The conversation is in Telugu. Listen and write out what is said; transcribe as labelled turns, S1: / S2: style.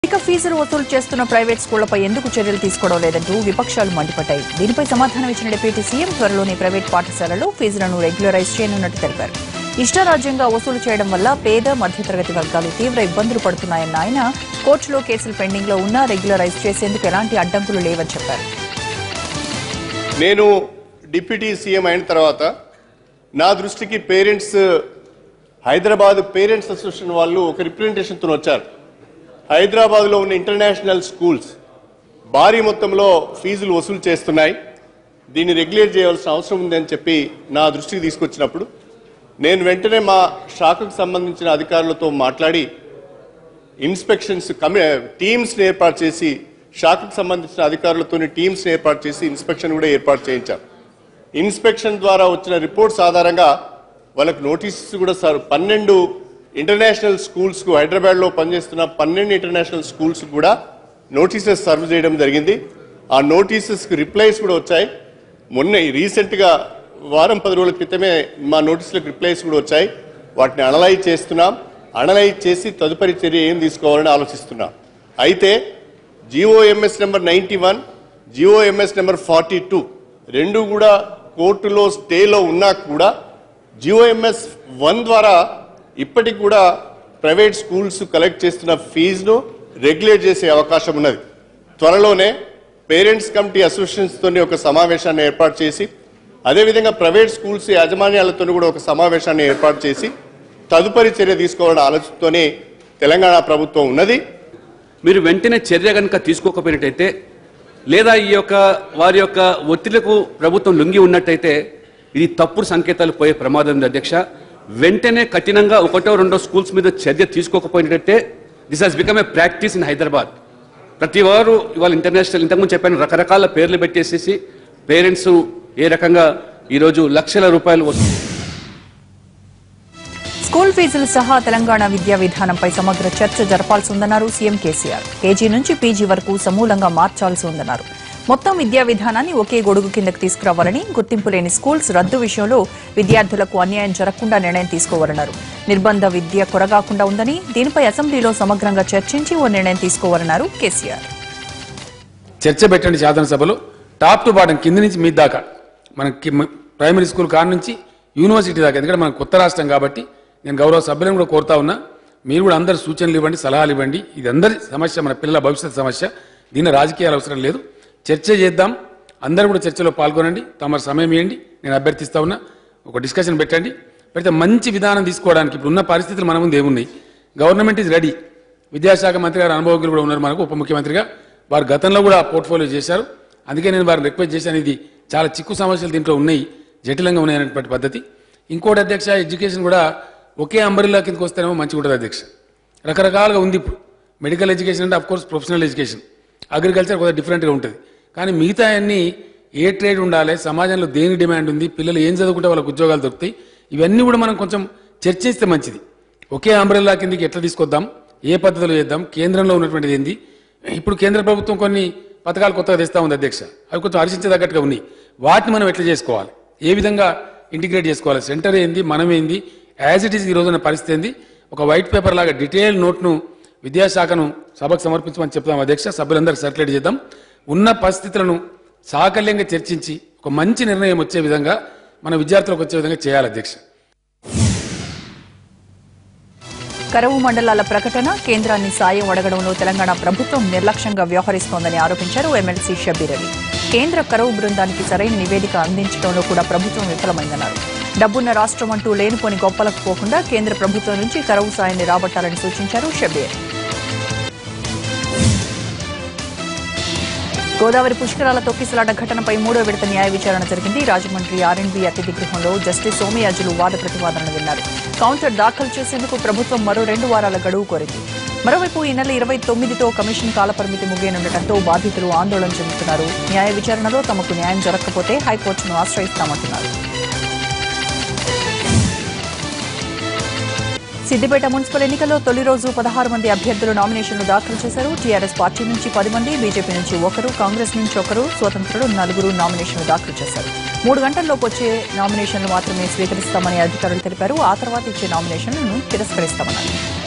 S1: అధిక ఫీజులు వసూలు చేస్తున్న ప్రైవేట్ స్కూళ్లపై ఎందుకు చర్యలు తీసుకోవడం లేదంటూ విపక్షాలు మండిపడ్డాయి దీనిపై సమాధానం ఇచ్చిన డిప్యూటీ సీఎం త్వరలోనే ప్రైవేట్ పాఠశాలల్లో ఫీజులను రెగ్యులరైజ్ చేయనున్నట్టు తెలిపారు ఇష్టారాజ్యంగా వసూలు చేయడం వల్ల పేద మధ్యతరగతి వర్గాలు తీవ్ర ఇబ్బందులు పడుతున్నాయన్న ఆయన కోర్టులో కేసులు పెండింగ్ లో ఉన్నా రెగ్యులరైజ్ చేసేందుకు ఎలాంటి అడ్డంకులు లేవని చెప్పారు
S2: నేను డిప్యూటీ సీఎం అయిన తర్వాత నా దృష్టికి పేరెంట్స్ హైదరాబాద్ పేరెంట్స్ అసోసియేషన్ వాళ్ళు ఒక రిప్రజెంటేషన్తో వచ్చారు హైదరాబాద్లో ఉన్న ఇంటర్నేషనల్ స్కూల్స్ భారీ మొత్తంలో ఫీజులు వసూలు చేస్తున్నాయి దీన్ని రెగ్యులేట్ చేయవలసిన అవసరం ఉందని చెప్పి నా దృష్టికి తీసుకొచ్చినప్పుడు నేను వెంటనే మా శాఖకు సంబంధించిన అధికారులతో మాట్లాడి ఇన్స్పెక్షన్స్ కమి టీమ్స్ని ఏర్పాటు చేసి శాఖకు సంబంధించిన అధికారులతో టీమ్స్ని ఏర్పాటు చేసి ఇన్స్పెక్షన్ కూడా ఏర్పాటు చేయించాం ఇన్స్పెక్షన్ ద్వారా వచ్చిన రిపోర్ట్స్ ఆధారంగా వాళ్ళకు నోటీసెస్ కూడా సార్ పన్నెండు ఇంటర్నేషనల్ స్కూల్స్కు హైదరాబాద్లో పనిచేస్తున్న పన్నెండు ఇంటర్నేషనల్ స్కూల్స్ కూడా నోటీసెస్ సర్వ్ చేయడం జరిగింది ఆ నోటీసెస్కి రిప్లైస్ కూడా వచ్చాయి మొన్న రీసెంట్గా వారం పది రోజుల క్రితమే మా నోటీసులకు రిప్లైస్ కూడా వచ్చాయి వాటిని అనలైజ్ చేస్తున్నాం అనలైజ్ చేసి తదుపరి చర్య ఏం తీసుకోవాలని ఆలోచిస్తున్నాం అయితే GOMS number ninety one GOMS number forty two రెండు కూడా కోర్టులో స్టేలో ఉన్నా కూడా జిఓఎంఎస్ వన్ ద్వారా ఇప్పటికి కూడా ప్రైవేట్ స్కూల్స్ కలెక్ట్ చేస్తున్న ఫీజును రెగ్యులేట్ చేసే అవకాశం ఉన్నది త్వరలోనే పేరెంట్స్ కమిటీ అసోసియేషన్స్తో ఒక సమావేశాన్ని ఏర్పాటు చేసి అదేవిధంగా ప్రైవేట్ స్కూల్స్ యాజమాన్యాలతో కూడా ఒక సమావేశాన్ని ఏర్పాటు చేసి తదుపరి చర్య తీసుకోవాలనే ఆలోచనతోనే తెలంగాణ ప్రభుత్వం ఉన్నది
S3: మీరు వెంటనే చర్య కనుక తీసుకోకపోయినట్టయితే లేదా ఈ యొక్క వారి యొక్క ఒత్తిళ్లకు ప్రభుత్వం లొంగి ఉన్నట్టయితే ఇది తప్పుడు సంకేతాలు పోయే ప్రమాదం ఉంది అధ్యక్ష వెంటనే కఠినంగా ఒకటో రెండో స్కూల్స్ మీద చర్య తీసుకోకపోయినట్టయితే this has become a practice in Hyderabad ప్రతి వారు ఇవాళ ఇంటర్నేషనల్ ఇంతకుముందు చెప్పాను రకరకాల పేర్లు పెట్టేసేసి పేరెంట్స్ ఏ రకంగా ఈరోజు లక్షల రూపాయలు వస్తుంది
S1: స్కూల్ ఫీజులు సహా తెలంగాణ విద్యా విధానంపై సమగ్ర చర్చ జరపాల్సి ఉందన్నారు సీఎం కేసీఆర్ కేజీ నుంచి పీజీ వరకు సమూలంగా మార్చాల్సి ఉందన్నారు మొత్తం విద్యా విధానాన్ని ఒకే గొడుగు కిందకు తీసుకురావాలని గుర్తింపు లేని స్కూల్స్ రద్దు విషయంలో విద్యార్థులకు అన్యాయం జరగకుండా నిర్ణయం తీసుకోవాలన్నారు నిర్బంధ విద్య కొరగాకుండా ఉందని దీనిపై అసెంబ్లీలో సమగ్రంగా చర్చించి ఓ నిర్ణయం తీసుకోవాలన్నారు కేసీఆర్
S4: చర్చ పెట్టండి శాసనసభలో టాప్ టు బాటం కింద నుంచి మీ దాకా మనకి మ- ప్రైమరీ స్కూల్ కాడ నుంచి యూనివర్సిటీ దాకా ఎందుకంటే మన కొత్త రాష్ట్రం కాబట్టి నేను గౌరవ సభ్యులను కూడా కోరుతా ఉన్నా మీరు కూడా అందరు సూచనలు ఇవ్వండి సలహాలు ఇవ్వండి ఇది అందరి సమస్య మన పిల్లల భవిష్యత్ సమస్య దీని రాజకీయాలు అవసరం లేదు చర్చ చేద్దాం అందరూ కూడా చర్చలో పాల్గొనండి తమరు సమయం ఇవ్వండి నేను అభ్యర్థిస్తా ఉన్నా ఒక డిస్కషన్ పెట్టండి పెడితే మంచి విధానం తీసుకోవడానికి ఇప్పుడున్న పరిస్థితులు మన ముందు ఏమున్నాయి గవర్నమెంట్ ఈజ్ రెడీ విద్యాశాఖ మంత్రి గారు అనుభవజ్ఞులు కూడా ఉన్నారు మనకు ఉప ముఖ్యమంత్రిగా వారు గతంలో కూడా పోర్ట్ఫోలియో చేశారు అందుకే నేను వారిని రిక్వెస్ట్ చేశాను ఇది చాలా చిక్కు సమస్యలు దీంట్లో ఉన్నాయి జటిలంగా ఉన్నాయనేటువంటి పద్ధతి ఇంకోటి అధ్యక్ష ఎడ్యుకేషన్ కూడా ఒకే అంబరిలా కిందకి వస్తేనేమో మంచిగా ఉంటుంది అధ్యక్ష రకరకాలుగా ఉంది ఇప్పుడు మెడికల్ ఎడ్యుకేషన్ అంటే కోర్స్ ప్రొఫెషనల్ ఎడ్యుకేషన్ అగ్రికల్చర్ కొద్దిగా డిఫరెంట్గా ఉంటుంది కానీ మిగతా అన్ని ఏ ట్రేడ్ ఉండాలి సమాజంలో దేని డిమాండ్ ఉంది పిల్లలు ఏం చదువుకుంటే వాళ్ళకి ఉద్యోగాలు దొరుకుతాయి ఇవన్నీ కూడా మనం కొంచెం చర్చిస్తే మంచిది ఒకే అంబ్రెల్లా కిందకి ఎట్లా తీసుకొద్దాం ఏ పద్ధతిలో చేద్దాం కేంద్రంలో ఉన్నటువంటిది ఏంది ఇప్పుడు కేంద్ర ప్రభుత్వం కొన్ని పథకాలు కొత్తగా తెస్తా ఉంది అధ్యక్ష అవి కొంచెం హర్షించదగ్గట్టుగా ఉన్నాయి వాటిని మనం ఎట్లా చేసుకోవాలి ఏ విధంగా ఇంటిగ్రేట్ చేసుకోవాలి సెంటర్ ఏంది మనం ఏంది యాజ్ ఇట్ ఈస్ ఈ రోజున పరిస్థితి ఏంది ఒక వైట్ పేపర్ లాగా డీటెయిల్ నోట్ను విద్యాశాఖను సభకు సమర్పించమని చెప్తాం అధ్యక్ష సభ్యులందరికీ సర్క్యులేట్ చేద్దాం ఉన్న పరిస్థితులను సాకల్యంగా చర్చించి ఒక మంచి నిర్ణయం వచ్చే విధంగా మన విద్యార్థులకు వచ్చే విధంగా చేయాలి అధ్యక్ష
S1: కరువు మండలాల ప్రకటన కేంద్రాన్ని సాయం అడగడంలో తెలంగాణ ప్రభుత్వం నిర్లక్ష్యంగా వ్యవహరిస్తోందని ఆరోపించారు ఎమ్మెల్సీ షబీర్ అలీ కేంద్ర కరువు బృందానికి సరైన నివేదిక అందించడంలో కూడా ప్రభుత్వం విఫలమైందన్నారు డబ్బున్న రాష్ట్రం అంటూ లేనిపోని గొప్పలకు పోకుండా కేంద్ర ప్రభుత్వం నుంచి కరువు సాయాన్ని రాబట్టాలని సూచించారు షబీర్ గోదావరి పుష్కరాల తొక్కిసలాట ఘటనపై మూడో విడత న్యాయ విచారణ జరిగింది రాజమండ్రి ఆర్ఎండ్బి అతిథి గృహంలో జస్టిస్ సోమయాజులు వాద ప్రతివాదనలు విన్నారు కౌంటర్ దాఖలు చేసేందుకు ప్రభుత్వం మరో రెండు వారాల గడువు కోరింది మరోవైపు ఈ నెల ఇరవై తొమ్మిదితో కమిషన్ కాలపరిమితి ముగియనుండటంతో బాధితులు ఆందోళన చెందుతున్నారు న్యాయ విచారణలో తమకు న్యాయం జరగకపోతే హైకోర్టును ఆశ్రయిస్తామంటున్నారు సిద్దిపేట మున్సిపల్ ఎన్నికల్లో తొలి రోజు పదహారు మంది అభ్యర్థులు నామినేషన్లు దాఖలు చేశారు టీఆర్ఎస్ పార్టీ నుంచి పది మంది బీజేపీ నుంచి ఒకరు కాంగ్రెస్ నుంచి ఒకరు స్వతంత్రులు నలుగురు నామినేషన్లు దాఖలు చేశారు మూడు గంటల్లోపు వచ్చే నామినేషన్లు మాత్రమే స్వీకరిస్తామని అధికారులు తెలిపారు ఆ తర్వాత ఇచ్చే నామినేషన్లను తిరస్కరిస్తామన్నారు